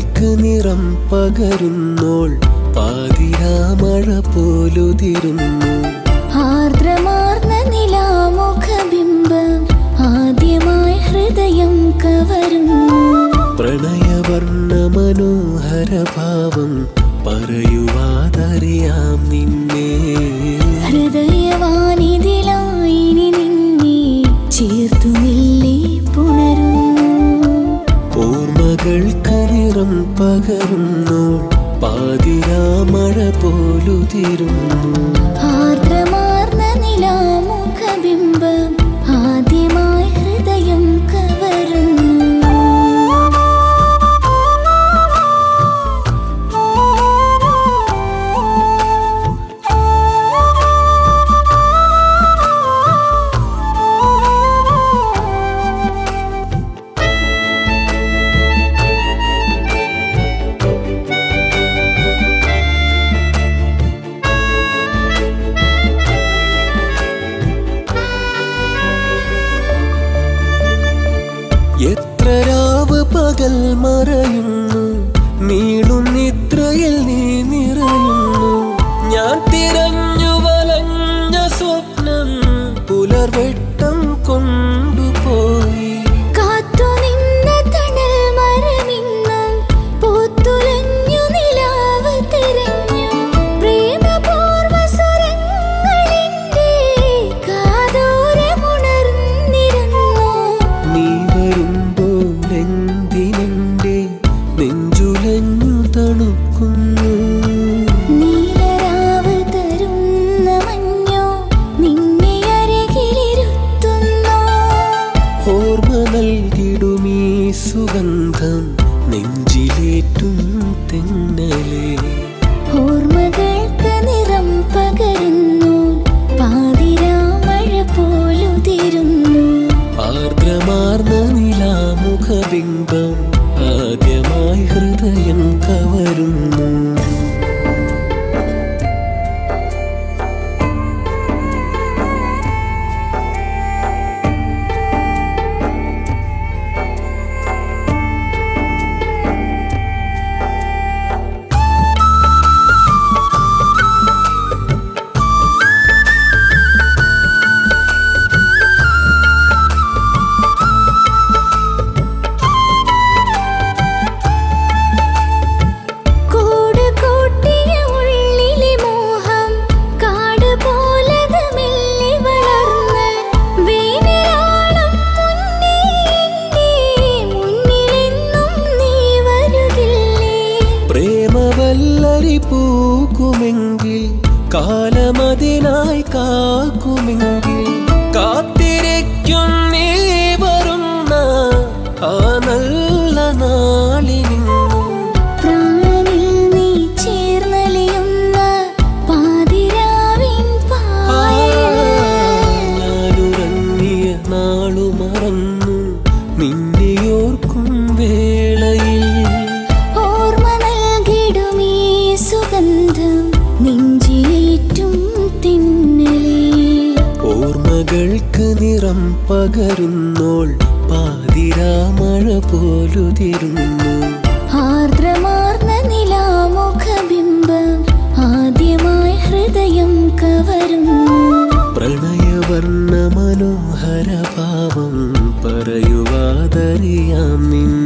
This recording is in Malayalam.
ഓർമ്മകൾക്ക് നിറം പകരുന്നോൾ പാതിരാമഴ പോലുതിരുന്നു ആർദ്രമാർന്ന നിലാമുഖബിംബം ആദ്യമായി ഹൃദയം കവരുന്നു പ്രണയവർണ്ണ മനോഹര ഭാവം പറയുവാതറിയാം നിന്നെ ഹൃദയവാനിതിലായി നിന്നെ ചേർത്തുമില്ലേ പുണരുന്നു ഓർമ്മകൾക്ക് നിറം പകരുന്നോൾ പാതിരാമഴ പോലുതിരുന്നു ആർദ്രമാർന്ന നിലാമുഖബിംബം ആദ്യമായി ഹൃദയം കവരുന്നു എത്ര രാവ് പകൽ മറയുന്നു നീളും നിദ്രയിൽ നീ നിറയുന്നു ഞാൻ തിരഞ്ഞു വലഞ്ഞ സ്വപ്നം പുലർവെട്ടം കൊണ്ടുപോയി കാത്തുനിന്ന തണൽ മരമിന്നും പൂത്തുലഞ്ഞു നിലാവ് തിരഞ്ഞു പ്രേമപൂർവ സ്വരങ്ങളെന്റെ കാതോരമുണർന്നിരുന്നു നീ വരുമ്പോൾ എന്തിനെന്റെ നെഞ്ചുലഞ്ഞു തണുക്കുന്നു നീലരാവ് തരുന്ന മഞ്ഞോ നിന്നെ അരികിലിരുത്തുന്നു ഓർമ്മ നൽകിടുമീ സുഗന്ധം നെഞ്ചിലേറ്റും തെന്നലേ ഓർമ്മകൾക്ക് നിറം പകരുന്നു പാതിരാമഴ പോലുതിരുന്നു ആർദ്രമാർന്ന നിലാമുഖബിംബം ആദ്യമായി ഹൃദയം കവരുന്നു കൂട് കൂട്ടിയ ഉള്ളിലെ മോഹം കാട് പോലത് മെല്ലെ വളർന്ന് വേനലാളം മുന്നേ എന്റെ മുന്നിലെന്നും നീ വരുകില്ലേ പ്രേമവല്ലരി പൂക്കുമെങ്കിൽ കാലമതിനായി കാക്കുമെങ്കിൽ കാത്തിരിക്കും നീ വരുന്ന ആ നല്ല നാളിനിന്നും പ്രാണനിൽ നീ ചേർന്നലിയുന്ന പാതിരാവിൻ പായൽ ഞാനുറങ്ങിയ നാളു മറന്നു നിന്നെയോർക്കും വേളയിൽ ഓർമ്മ നൽകിടുമീ സുഗന്ധം നെഞ്ചിലേറ്റും തിന്നലേ ഓർമ്മകൾക്ക് നിറം പകരുന്നോൾ പാതിരാമഴ പോലുതിരുന്നു ആർദ്രമാർന്ന നിലാമുഖബിംബം ആദ്യമായി ഹൃദയം കവരുന്നു പ്രണയവർണ്ണ മനോഹര ഭാവം പറയുവാതറിയാം നിന്നെ